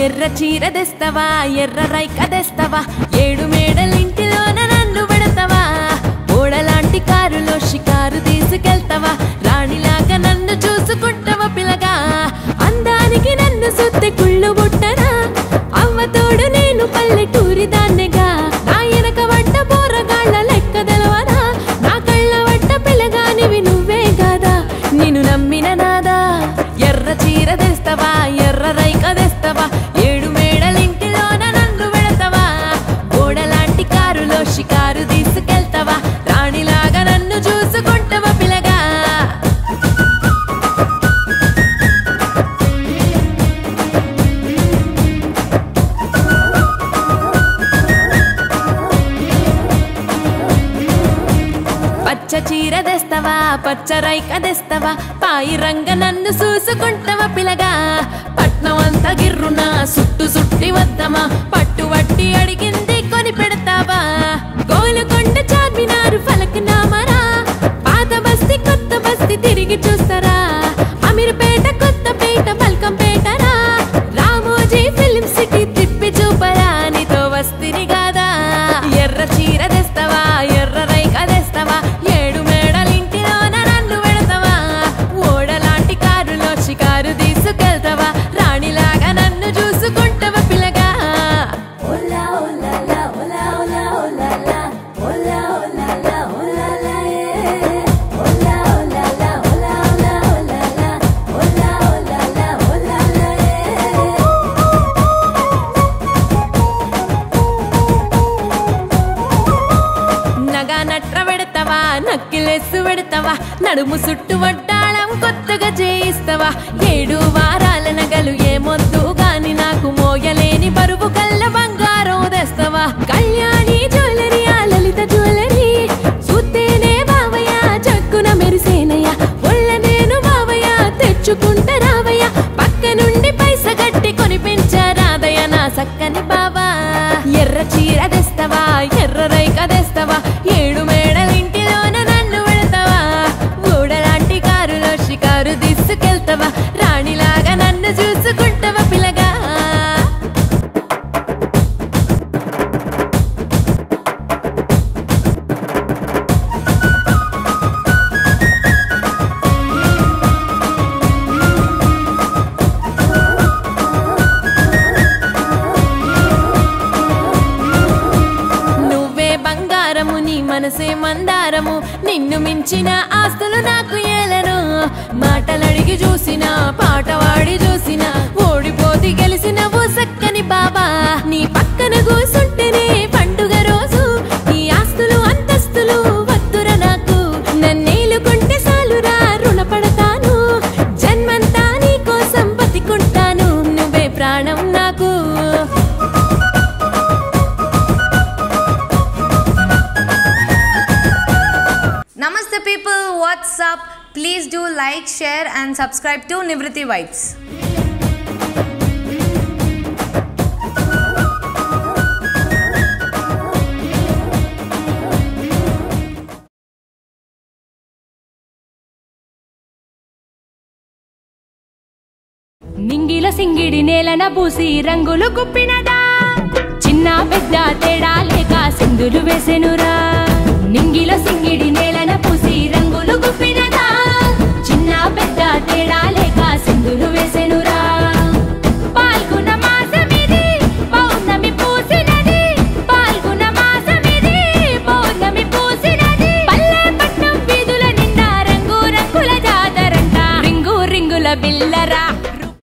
ఎర్ర చీర తెస్తవా ఎర్ర రైక తెస్తవా ఏడు మేడలింటిలోన నన్ను పెడతావా ఓడలాంటి కారులో షికారు తీసుకెళ్తావా రాణిలాగా నన్ను చూసుకుంటావా పిల్లగా అందానికి నన్ను సుత్తి కుళ్ళు బుట్టనా అవ్వ తోడు నేను పల్లెటూరి దాన్నెగా నా వెనక వడ్డ బోరగాళ్ళ లెక్క తెలవనా నా కళ్ళ వడ్డ పిల్లగానివి నువ్వే కాదా నిన్ను నమ్మిన నాదా ఎర్ర చీర తెస్తవా ఎర్ర రైక తెస్తవా ఏడు మేడలింటిలోన నన్ను పెడతావా గోడలాంటి కారులో షికారు తీసుకెళ్తావా రాణిలాగా నన్ను చూసుకుంటావా పిల్లగా పచ్చ చీర తెస్తవా పచ్చ రైక తెస్తవా పాయి రంగ నన్ను చూసుకుంటావా పిల్లగా పట్నం అంతా గిర్రున సుట్టు సుట్టి వద్దమా పట్టు వట్టి అడిగింది కొని పెడతావా గోలుకొండ చార్మినారు ఫలక్ నామరా పాత బస్తీ కొత్త బస్తీ తిరిగి చూస్తారా అమీర్పేట కొత్తపేట మల్కంపేటరా రామోజీ ఫిలిం సిటీ తిప్పి చూపరా నీతో వస్తిని కాదా ఎర్ర చీర తెస్తవా ఎర్ర రైక తెస్తవా ఏడు మేడలింటిలోన నన్ను పెడతావా ఓడలాంటి కారులో షికారు తీసుకెళ్తావా రాణిలాగా నన్ను చూసుకుంటావా పిల్లగా Hola, hola, la, hola, hola, hola, la. Hola, hola, la, hola, la, yeah. Hola, hola, la, hola, hola, hola, la. Hola, hola, la, hola, la, yeah. నగా నట్ర పెడతావా నక్కిలేసు పెడతావా నడుము చుట్టు వడ్డాళం కొత్తగా చేయిస్తావా ఏడు వారాల నగలు ఏమొద్దు గాని నాకు మోయలేని బరువు కల్ల బంగారం తెస్తావా కళ్యాణి జ్యువెలరీ ఆ లలిత జ్యువెలరీ చూస్తేనే బావయ్య చక్కున మెరిసేనయ్య ఒళ్ళ నేను బావయ్య తెచ్చుకుంట రావయ్య పక్క నుండి పైస గట్టి కొనిపించరాదయ్య నా సక్కని బావా ఎర్ర చీర తెస్తవా ఎర్ర రైక తెస్తవా ఏడు మేడలింటిలోన నన్ను పెడతావా ఊడలాంటి కారులో షికారు తీసుకెళ్తావా రాణిలాగా నన్ను చూసుకుంటావా పిల్లగా నువ్వే బంగారము నీ మనసే మందారము నిన్ను మించిన ఆస్తులు నాకు ఏలను మాటలడిగి చూసిన పాట వాడి చూసిన ఓడిపోతి గెలిసిన ఓ సక్కని బాబా నీ పక్కన కూసుంటేనే పండుగ రోజు నీ ఆస్తులు అంతస్తులు వద్దుర నాకు నన్నేలుకుంటే సాలురా రుణపడతాను జన్మంతా నీ కోసం బతికుంటాను నువ్వే ప్రాణం నాకు Namaste people, what's up? Please do like, share and subscribe to Nivriti Vibes. నింగిల సింగిడి నేలన పూసి రంగులు గుప్పినదా చిన్న పెద్ద తేడా లేక సింధులు వేసెనురా నింగిల సింగిడి